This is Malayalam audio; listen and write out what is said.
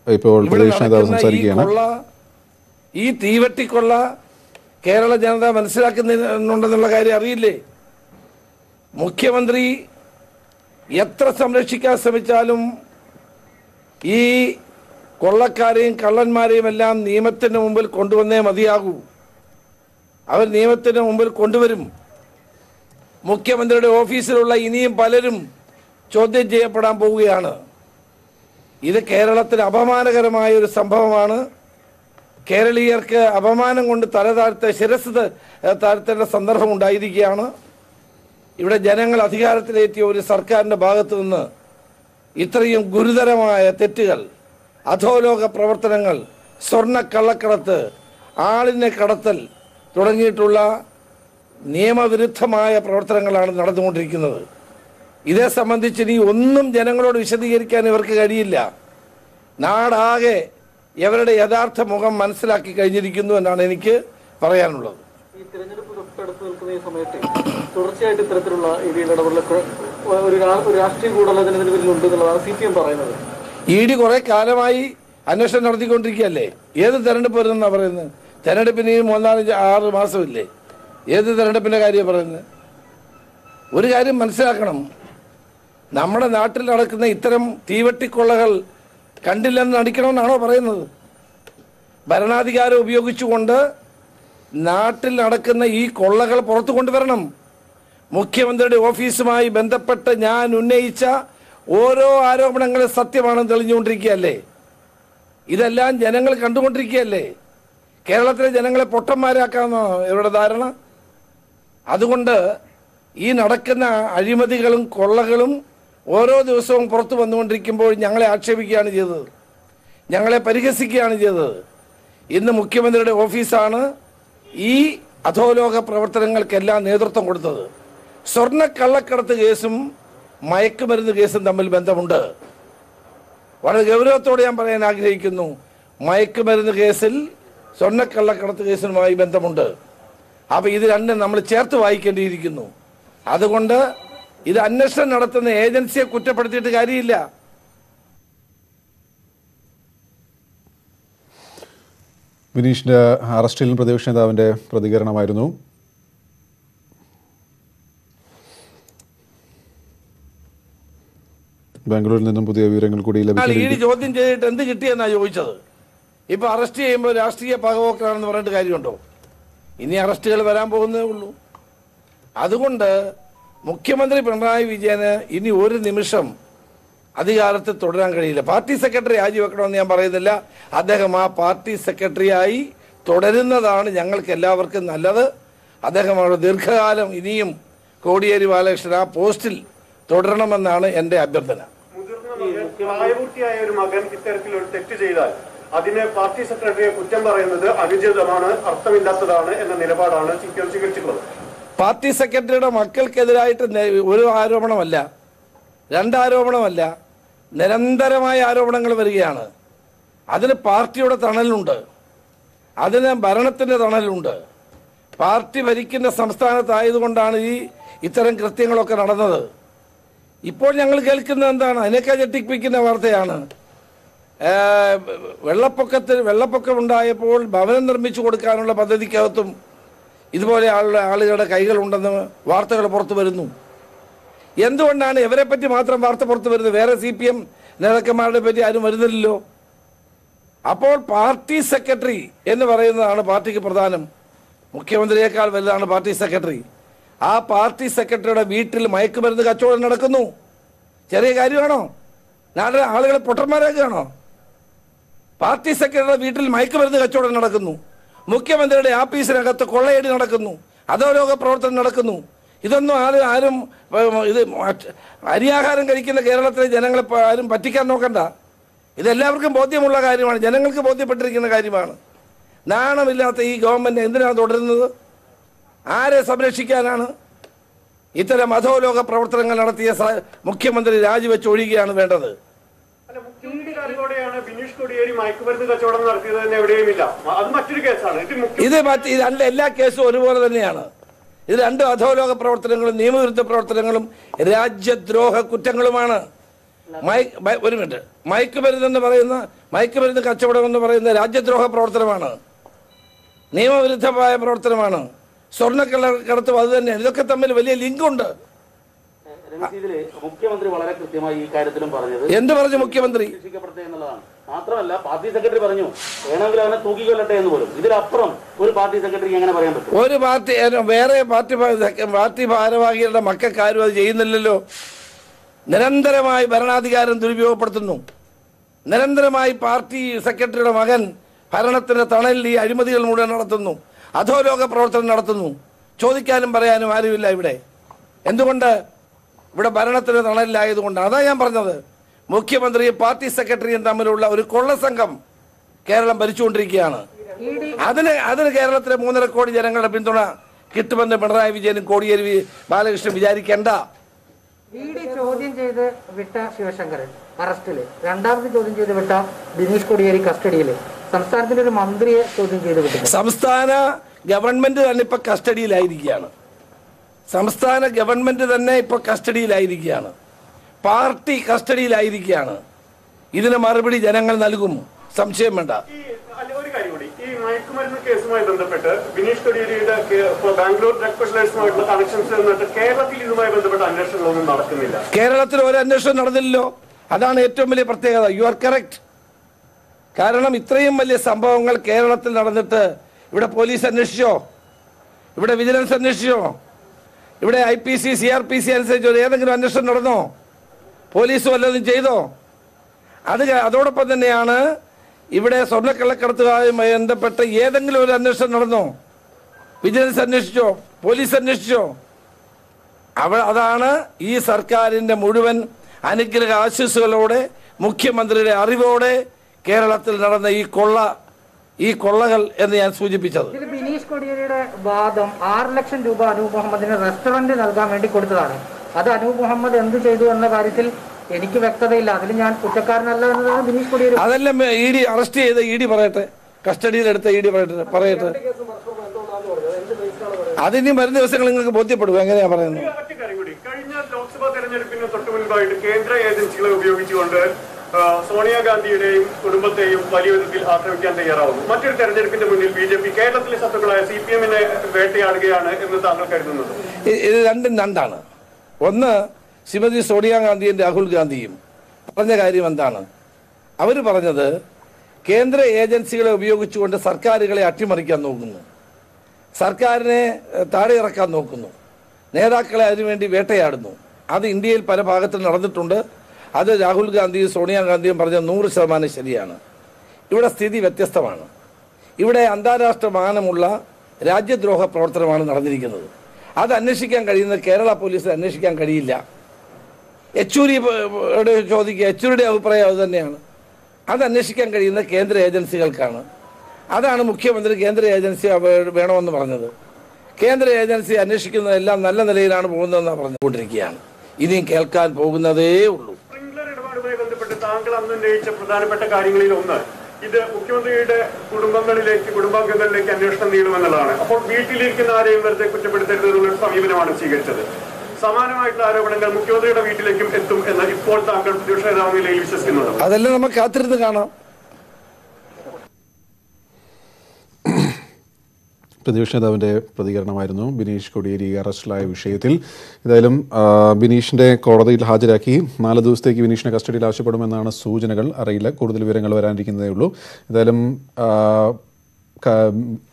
ഇപ്പോൾ ഇവിടെ പ്രതിപക്ഷ നേതാവ് നടക്കുന്ന ഈ സംസാരിക്കുകയാണ് കൊള്ള ഈ തീവട്ടിക്കൊള്ള കേരള ജനത മനസ്സിലാക്കുന്നുണ്ടെന്നുള്ള കാര്യം അറിയില്ലേ മുഖ്യമന്ത്രി എത്ര സംരക്ഷിക്കാൻ ശ്രമിച്ചാലും ഈ കൊള്ളക്കാരെയും കള്ളന്മാരെയും എല്ലാം നിയമത്തിന് മുമ്പിൽ കൊണ്ടുവന്നേ മതിയാകൂ അവർ നിയമത്തിന് മുമ്പിൽ കൊണ്ടുവരും മുഖ്യമന്ത്രിയുടെ ഓഫീസിലുള്ള ഇനിയും പലരും ചോദ്യം ചെയ്യപ്പെടാൻ പോവുകയാണ് ഇത് കേരളത്തിന് അപമാനകരമായ ഒരു സംഭവമാണ് കേരളീയർക്ക് അപമാനം കൊണ്ട് തല താഴ്ത്ത ശിരസ് ത- താഴ്ത്തേണ്ട സന്ദർഭം ഉണ്ടായിരിക്കുകയാണ് ഇവിടെ ജനങ്ങൾ അധികാരത്തിലേറ്റിയ ഒരു സർക്കാരിൻ്റെ ഭാഗത്തു നിന്ന് ഇത്രയും ഗുരുതരമായ തെറ്റുകൾ അധോലോക പ്രവർത്തനങ്ങൾ സ്വർണ്ണ കള്ളക്കടത്ത് ആളിനെ കടത്തൽ തുടങ്ങിയിട്ടുള്ള നിയമവിരുദ്ധമായ പ്രവർത്തനങ്ങളാണ് നടന്നുകൊണ്ടിരിക്കുന്നത് ഇതേ സംബന്ധിച്ച് ഇനി ഒന്നും ജനങ്ങളോട് വിശദീകരിക്കാൻ ഇവർക്ക് കഴിയില്ല നാടാകെ ഇവരുടെ യഥാർത്ഥ മുഖം മനസ്സിലാക്കി കഴിഞ്ഞിരിക്കുന്നു എന്നാണ് എനിക്ക് പറയാനുള്ളത് ഈ തിരഞ്ഞെടുപ്പ് തൊട്ടടുത്ത് നിൽക്കുന്ന ഈ സമയത്ത് തുടർച്ചയായിട്ട് ഇത്തരത്തിലുള്ള ഈ ഇടപെടലൊക്കെ ഒരു രാ- ഒരു രാഷ്ട്രീയ ഗൂഢാലോചന ഇതിന് പിന്നിലുണ്ട് എന്നുള്ളതാണ് സി പി എം പറയുന്നത് ഇ ഡി കുറെ കാലമായി അന്വേഷണം നടത്തിക്കൊണ്ടിരിക്കുകയല്ലേ ഏത് തെരഞ്ഞെടുപ്പ് വരുന്നെന്നാണ് പറയുന്നത് തെരഞ്ഞെടുപ്പിന് ഈ മൂന്നാലഞ്ച് ആറ് മാസമില്ലേ ഏത് തെരഞ്ഞെടുപ്പിന്റെ കാര്യം പറയുന്നത് ഒരു കാര്യം മനസ്സിലാക്കണം നമ്മുടെ നാട്ടിൽ നടക്കുന്ന ഇത്തരം തീവട്ടിക്കൊള്ളകൾ കണ്ടില്ലെന്ന് നടിക്കണമെന്നാണോ പറയുന്നത് ഭരണാധികാരം ഉപയോഗിച്ചുകൊണ്ട് നാട്ടിൽ നടക്കുന്ന ഈ കൊള്ളകൾ പുറത്തു കൊണ്ടുവരണം മുഖ്യമന്ത്രിയുടെ ഓഫീസുമായി ബന്ധപ്പെട്ട് ഞാൻ ഉന്നയിച്ച ഓരോ ആരോപണങ്ങളും സത്യമാണെന്ന് തെളിഞ്ഞുകൊണ്ടിരിക്കുകയല്ലേ ഇതെല്ലാം ജനങ്ങൾ കണ്ടുകൊണ്ടിരിക്കുകയല്ലേ കേരളത്തിലെ ജനങ്ങളെ പൊട്ടന്മാരാക്കാമെന്നാണോ ഇവരുടെ ധാരണ അതുകൊണ്ട് ഈ നടക്കുന്ന അഴിമതികളും കൊള്ളകളും ഓരോ ദിവസവും പുറത്തു വന്നുകൊണ്ടിരിക്കുമ്പോൾ ഞങ്ങളെ ആക്ഷേപിക്കുകയാണ് ചെയ്തത് ഞങ്ങളെ പരിഹസിക്കുകയാണ് ചെയ്തത് ഇന്ന് മുഖ്യമന്ത്രിയുടെ ഓഫീസാണ് ഈ അധോലോക പ്രവർത്തനങ്ങൾക്കെല്ലാം നേതൃത്വം കൊടുത്തത് സ്വർണ്ണ കള്ളക്കടത്ത് കേസും മയക്കുമരുന്ന് കേസും തമ്മിൽ ബന്ധമുണ്ട് വളരെ ഗൗരവത്തോടെ ഞാൻ പറയാൻ ആഗ്രഹിക്കുന്നു മയക്കുമരുന്ന് കേസിൽ സ്വർണ്ണക്കള്ളക്കടത്ത് കേസിനുമായി ബന്ധമുണ്ട് അപ്പൊ ഇത് രണ്ടും നമ്മൾ ചേർത്ത് വായിക്കേണ്ടിയിരിക്കുന്നു അതുകൊണ്ട് ഇത് അന്വേഷണം നടത്തുന്ന ഏജൻസിയെ കുറ്റപ്പെടുത്തിയിട്ട് കാര്യമില്ല വിനീഷിന്റെ അറസ്റ്റിൽ പ്രതിപക്ഷ നേതാവിന്റെ പ്രതികരണമായിരുന്നു ബാംഗ്ലൂരിൽ നിന്നും പുതിയ വിവരങ്ങൾ കൂടി എന്നാൽ ഇ ഡി ലഭിച്ചു ചോദ്യം ചെയ്തിട്ട് എന്ത് കിട്ടിയെന്നാ ചോദിച്ചത് ഇപ്പൊ അറസ്റ്റ് ചെയ്യുമ്പോൾ രാഷ്ട്രീയ പകപോക്കലാണെന്ന് പറഞ്ഞിട്ട് കാര്യമുണ്ടോ ഇനി അറസ്റ്റുകൾ വരാൻ പോകുന്നേ ഉള്ളൂ അതുകൊണ്ട് മുഖ്യമന്ത്രി പിണറായി വിജയന് ഇനി ഒരു നിമിഷം അധികാരത്തിൽ തുടരാൻ കഴിയില്ല പാർട്ടി സെക്രട്ടറി രാജിവെക്കണമെന്ന് ഞാൻ പറയുന്നില്ല അദ്ദേഹം ആ പാർട്ടി സെക്രട്ടറിയായി തുടരുന്നതാണ് ഞങ്ങൾക്ക് എല്ലാവർക്കും നല്ലത് അദ്ദേഹം അവിടെ ദീർഘകാലം ഇനിയും കോടിയേരി ബാലകൃഷ്ണൻ ആ പോസ്റ്റിൽ തുടരണമെന്നാണ് എൻ്റെ അഭ്യർത്ഥന മുതിർന്ന മകൻ പ്രായപൂർത്തിയായ ഒരു മകൻ ഇത്തരത്തിൽ ഒരു തെറ്റ് ചെയ്താൽ അതിനെ പാർട്ടി സെക്രട്ടറിയെ കുറ്റം പറയുന്നത് അനുചിതമാണ് അർത്ഥമില്ലാത്തതാണ് എന്ന നിലപാടാണ് സി പി എം സ്വീകരിച്ചിട്ടുള്ളത് പാർട്ടി സെക്രട്ടറിയുടെ മക്കൾക്കെതിരായിട്ട് നെ- ഒരു ആരോപണമല്ല രണ്ടാരോപണമല്ല നിരന്തരമായ ആരോപണങ്ങൾ വരികയാണ് അതിന് പാർട്ടിയുടെ തണലുണ്ട് അതിന് ഭരണത്തിൻ്റെ തണലുണ്ട് പാർട്ടി ഭരിക്കുന്ന സംസ്ഥാനത്തായതുകൊണ്ടാണ് ഈ ഇത്തരം കൃത്യങ്ങളൊക്കെ നടന്നത് ഇപ്പോൾ ഞങ്ങൾ കേൾക്കുന്നത് എന്താണ് അതിനേക്കാൾ ഞെട്ടിപ്പിക്കുന്ന വാർത്തയാണ് ഏ, വെള്ളപ്പൊക്കത്തിൽ വെള്ളപ്പൊക്കം ഉണ്ടായപ്പോൾ ഭവനം നിർമ്മിച്ചു കൊടുക്കാനുള്ള പദ്ധതിക്കകത്തും ഇതുപോലെ ആളുടെ ആളുകളുടെ കൈകളുണ്ടെന്ന് വാർത്തകൾ പുറത്തു വരുന്നു എന്തുകൊണ്ടാണ് ഇവരെ പറ്റി മാത്രം വാർത്ത പുറത്തു വരുന്നത് വേറെ സി പി എം നേതാക്കന്മാരുടെ പറ്റി ആരും വരുന്നില്ലല്ലോ അപ്പോൾ പാർട്ടി സെക്രട്ടറി എന്ന് പറയുന്നതാണ് പാർട്ടിക്ക് പ്രധാനം മുഖ്യമന്ത്രിയേക്കാൾ വലുതാണ് പാർട്ടി സെക്രട്ടറി ആ പാർട്ടി സെക്രട്ടറിയുടെ വീട്ടിൽ മയക്കുമരുന്ന് കച്ചവടം നടക്കുന്നു ചെറിയ കാര്യമാണോ നാട്ടിലെ ആളുകളെ പൊട്ടന്മാരാക്കുകയാണോ പാർട്ടി സെക്രട്ടറിയുടെ വീട്ടിൽ മയക്കുമരുന്ന് കച്ചവടം നടക്കുന്നു മുഖ്യമന്ത്രിയുടെ ആഫീസിനകത്ത് കൊള്ളയടി നടക്കുന്നു അധോലോക പ്രവർത്തനം നടക്കുന്നു ഇതൊന്നും ആരും ആരും ഉം, ഇത് മറ്റ് അരിയാഹാരം കഴിക്കുന്ന കേരളത്തിലെ ജനങ്ങളെ പ- ആരും പറ്റിക്കാൻ നോക്കണ്ട ഇതെല്ലാവർക്കും ബോധ്യമുള്ള കാര്യമാണ് ജനങ്ങൾക്ക് ബോധ്യപ്പെട്ടിരിക്കുന്ന കാര്യമാണ് നാണമില്ലാത്ത ഈ ഗവൺമെന്റ് എന്തിനാണ് തുടരുന്നത് ആരെ സംരക്ഷിക്കാനാണ് ഇത്തരം അധോലോക പ്രവർത്തനങ്ങൾ നടത്തിയ സ- മുഖ്യമന്ത്രി രാജിവെച്ച് ഒഴിയുകയാണ് വേണ്ടത് അല്ല മുഖ്യമന്ത്രിയുടെ അറിവോടെയാണ് ബിനീഷ് കൊടിയേരി മയക്കുമരുന്ന് കച്ചവടം നടത്തിയത് എന്ന് എവിടെയുമില്ല അത് മറ്റൊരു കേസാണ് ഇത് മുഖ്യ ഇത് മറ്റ് ഇത് രണ്ട് എല്ലാ കേസും ഒരുപോലെ തന്നെയാണ് ഇത് രണ്ട് അധോലോക പ്രവർത്തനങ്ങളും നിയമവിരുദ്ധ പ്രവർത്തനങ്ങളും രാജ്യദ്രോഹ കുറ്റങ്ങളുമാണ് മയ- മയ- ഒരു മിനിറ്റ് മയക്കുമരുന്നെന്ന് പറയുന്ന മയക്കുമരുന്ന് കച്ചവടം എന്ന് പറയുന്നത് രാജ്യദ്രോഹ പ്രവർത്തനമാണ് നിയമവിരുദ്ധമായ പ്രവർത്തനമാണ് സ്വർണ്ണക്കടത്തും അത് തന്നെയാണ് ഇതൊക്കെ തമ്മിൽ വലിയ ലിങ്കുണ്ട് രമേശ് ഇതില് മുഖ്യമന്ത്രി വളരെ കൃത്യമായി ഈ കാര്യത്തിലും പറഞ്ഞത് എന്ത് പറഞ്ഞു മുഖ്യമന്ത്രി ശിക്ഷിക്കപ്പെട്ടെ എന്നുള്ളതാണ് മാത്രമല്ല പാർട്ടി സെക്രട്ടറി പറഞ്ഞു വേണമെങ്കിൽ അവനെ തൂക്കിക്കൊല്ലട്ടെ എന്ന് പോലും ഇതിലപ്പുറം ഒരു പാർട്ടി സെക്രട്ടറി എങ്ങനെ പറയാൻ പറ്റും ഒരു പാർട്ടി ഏ, വേറെ പാർട്ടി ഭാ- പാർട്ടി ഭാരവാഹികളുടെ മക്കൾക്കാരും അത് ചെയ്യുന്നില്ലല്ലോ നിരന്തരമായി ഭരണാധികാരം ദുരുപയോഗപ്പെടുത്തുന്നു നിരന്തരമായി പാർട്ടി സെക്രട്ടറിയുടെ മകൻ ഭരണത്തിന്റെ തണലിൽ ഈ അഴിമതികൾ മുഴുവൻ നടത്തുന്നു അധോലോക പ്രവർത്തനം നടത്തുന്നു ചോദിക്കാനും പറയാനും ആരുമില്ല ഇവിടെ എന്തുകൊണ്ട് ഇവിടെ ഭരണത്തിന് തണലിലായതുകൊണ്ടാണ് അതാ ഞാൻ പറഞ്ഞത് മുഖ്യമന്ത്രിയും പാർട്ടി സെക്രട്ടറിയും തമ്മിലുള്ള ഒരു കൊള്ളസംഘം കേരളം ഭരിച്ചുകൊണ്ടിരിക്കുകയാണ് അതിന് അതിന് കേരളത്തിലെ മൂന്നര കോടി ജനങ്ങളുടെ പിന്തുണ കിട്ടുമെന്ന് പിണറായി വിജയനും കോടിയേരി ബാലകൃഷ്ണൻ വിചാരിക്കേണ്ട ഇ ഡി ചോദ്യം ചെയ്ത് വിട്ട ശിവശങ്കരൻ അറസ്റ്റില് രണ്ടാമത് ചോദ്യം ചെയ്ത് വിട്ട ബിനീഷ് കൊടിയേരി കസ്റ്റഡിയില് സംസ്ഥാനത്തിന്റെ ഒരു മന്ത്രിയെ ചോദ്യം ചെയ്ത് വിട്ടു സംസ്ഥാന ഗവൺമെന്റ് തന്നെ ഇപ്പൊ കസ്റ്റഡിയിലായിരിക്കുകയാണ് സംസ്ഥാന ഗവൺമെന്റ് തന്നെ ഇപ്പൊ കസ്റ്റഡിയിലായിരിക്കുകയാണ് പാർട്ടി കസ്റ്റഡിയിലായിരിക്കുകയാണ് ഇതിന് മറുപടി ജനങ്ങൾ നൽകും സംശയം വേണ്ട ഈ അല്ല, ഒരു കാര്യം കൂടി ഈ മയക്കുമരുന്ന് കേസുമായി ബന്ധപ്പെട്ട് ബിനീഷ് കൊടിയേരിയുടെ കേ- ഇപ്പൊ ബാംഗ്ലൂർ ഡ്രഗ് സ്പെഷ്യലൈസുമായിട്ടുള്ള കണക്ഷൻസ് എന്നിട്ട് കേരളത്തിൽ ഇതുമായി ബന്ധപ്പെട്ട അന്വേഷണങ്ങളൊന്നും നടക്കുന്നില്ല കേരളത്തിൽ ഒരു അന്വേഷണം നടന്നില്ലല്ലോ അതാണ് ഏറ്റവും വലിയ പ്രത്യേകത യു ആർ കറക്റ്റ് കാരണം ഇത്രയും വലിയ സംഭവങ്ങൾ കേരളത്തിൽ നടന്നിട്ട് ഇവിടെ പോലീസ് അന്വേഷിച്ചോ ഇവിടെ വിജിലൻസ് അന്വേഷിച്ചോ ഇവിടെ I P C C R P C അനുസരിച്ച് ഒരു ഏതെങ്കിലും അന്വേഷണം നടന്നോ പോലീസ് വല്ലതും ചെയ്തോ അത് ക- അതോടൊപ്പം തന്നെയാണ് ഇവിടെ സ്വർണ്ണക്കള്ളക്കടത്തുമായി ബന്ധപ്പെട്ട് ഏതെങ്കിലും ഒരു അന്വേഷണം നടന്നോ വിജിലൻസ് അന്വേഷിച്ചോ പോലീസ് അന്വേഷിച്ചോ അവ അതാണ് ഈ സർക്കാരിന്റെ മുഴുവൻ അനുഗ്രഹ ആശീസ്സുകളോടെ മുഖ്യമന്ത്രിയുടെ അറിവോടെ കേരളത്തിൽ നടന്ന ഈ കൊള്ള ഈ കൊള്ളകൾ എന്ന് ഞാൻ സൂചിപ്പിച്ചത് ഇതിൽ ബിനീഷ് കൊടിയേരിയുടെ വാദം ആറ് ലക്ഷം രൂപ അനൂപ് മുഹമ്മദിന് റെസ്റ്റോറന്റ് നൽകാൻ വേണ്ടി കൊടുത്തതാണ് അത് അനൂപ് മുഹമ്മദ് എന്ത് ചെയ്തു എന്ന കാര്യത്തിൽ എനിക്ക് വ്യക്തതയില്ല അതിൽ ഞാൻ കുറ്റക്കാരനല്ല എന്നതാണ് ബിനീഷ് കൊടിയേരി അതെല്ലാം ഇ ഡി അറസ്റ്റ് ചെയ്ത് ഇ ഡി പറയട്ടെ കസ്റ്റഡിയിലെടുത്ത ഇ ഡി പറയട്ടെ പറയട്ടെ അതിനി വരും ദിവസങ്ങൾ നിങ്ങൾക്ക് ബോധ്യപ്പെടും എങ്ങനെയാ പറയുന്നത് ഒറ്റ കാര്യം കൂടി കഴിഞ്ഞ ലോക്സഭാ തെരഞ്ഞെടുപ്പിന് തൊട്ടു മുൻപായിട്ട് കേന്ദ്ര ഏജൻസികളെ ഉപയോഗിച്ചുകൊണ്ട് ആ, സോണിയാഗാന്ധിയുടെയും കുടുംബത്തെയും വലിയ വിധത്തിൽ ആക്രമിക്കാൻ തയ്യാറാവുന്നു മറ്റൊരു തെരഞ്ഞെടുപ്പിന്റെ മുന്നിൽ ബി ജെ പി കേരളത്തിലെ ശത്രുക്കളായ സി പി എമ്മിനെ വേട്ടയാടുകയാണ് എന്ന് താങ്കൾ കരുതുന്നത് ഇ- ഇത് രണ്ടും രണ്ടാണ് ഒന്ന് ശ്രീമതി സോണിയാഗാന്ധിയും രാഹുൽ ഗാന്ധിയും പറഞ്ഞ കാര്യം എന്താണ് അവർ പറഞ്ഞത് കേന്ദ്ര ഏജൻസികളെ ഉപയോഗിച്ചുകൊണ്ട് സർക്കാരുകളെ അട്ടിമറിക്കാൻ നോക്കുന്നു സർക്കാരിനെ ഏഹ്, താഴെ ഇറക്കാൻ നോക്കുന്നു നേതാക്കളെ അതിനുവേണ്ടി വേട്ടയാടുന്നു അത് ഇന്ത്യയിൽ പല ഭാഗത്തും നടന്നിട്ടുണ്ട് അത് രാഹുൽ ഗാന്ധിയും സോണിയാഗാന്ധിയും പറഞ്ഞ നൂറ് ശതമാനം ശരിയാണ് ഇവിടെ സ്ഥിതി വ്യത്യസ്തമാണ് ഇവിടെ അന്താരാഷ്ട്ര മാനമുള്ള രാജ്യദ്രോഹ പ്രവർത്തനമാണ് നടന്നിരിക്കുന്നത് അത് അന്വേഷിക്കാൻ കഴിയുന്നത് കേരള പോലീസിന് അന്വേഷിക്കാൻ കഴിയില്ല യെച്ചൂരിയുടെ ചോദിക്കുക യെച്ചൂരിയുടെ അഭിപ്രായം അത് തന്നെയാണ് അത് അന്വേഷിക്കാൻ കഴിയുന്ന കേന്ദ്ര ഏജൻസികൾക്കാണ് അതാണ് മുഖ്യമന്ത്രി കേന്ദ്ര ഏജൻസി അവ- വേണമെന്ന് പറഞ്ഞത് കേന്ദ്ര ഏജൻസി അന്വേഷിക്കുന്നതെല്ലാം നല്ല നിലയിലാണ് പോകുന്നതെന്നാണ് പറഞ്ഞുകൊണ്ടിരിക്കുകയാണ് ഇനിയും കേൾക്കാൻ പോകുന്നതേ ഉള്ളൂ സ്പ്രിംഗ്ലർ ഇടപാടുമായി ബന്ധപ്പെട്ട് താങ്കൾ അന്ന് ഉന്നയിച്ച പ്രധാനപ്പെട്ട കാര്യങ്ങളിൽ ഒന്ന് ഇത് മുഖ്യമന്ത്രിയുടെ കുടുംബങ്ങളിലേക്ക് കുടുംബാംഗങ്ങളിലേക്ക് അന്വേഷണം നീളുമെന്നുള്ളതാണ് അപ്പോൾ വീട്ടിലിരിക്കുന്ന ആരെയും വെറുതെ കുറ്റപ്പെടുത്തരുതെന്നുള്ള സമീപനമാണ് സ്വീകരിച്ചത് സമാനമായിട്ടുള്ള ആരോപണങ്ങൾ മുഖ്യമന്ത്രിയുടെ വീട്ടിലേക്കും എത്തും എന്ന് ഇപ്പോൾ താങ്കൾ പ്രതിപക്ഷ നേതാവ് നിലയിൽ വിശ്വസിക്കുന്നുണ്ട് അതെല്ലാം നമുക്ക് കാത്തിരുന്ന് കാണാം പ്രതിപക്ഷ നേതാവിൻ്റെ പ്രതികരണമായിരുന്നു ബിനീഷ് കൊടിയേരി അറസ്റ്റിലായ വിഷയത്തിൽ ഏതായാലും ആ, ബിനീഷിൻ്റെ കോടതിയിൽ ഹാജരാക്കി നാല് ദിവസത്തേക്ക് ബിനീഷിനെ കസ്റ്റഡിയിൽ ആവശ്യപ്പെടുമെന്നാണ് സൂചനകൾ അറിയില്ല കൂടുതൽ വിവരങ്ങൾ വരാനിരിക്കുന്നതേ ഉള്ളൂ ഏതായാലും ആ, ക-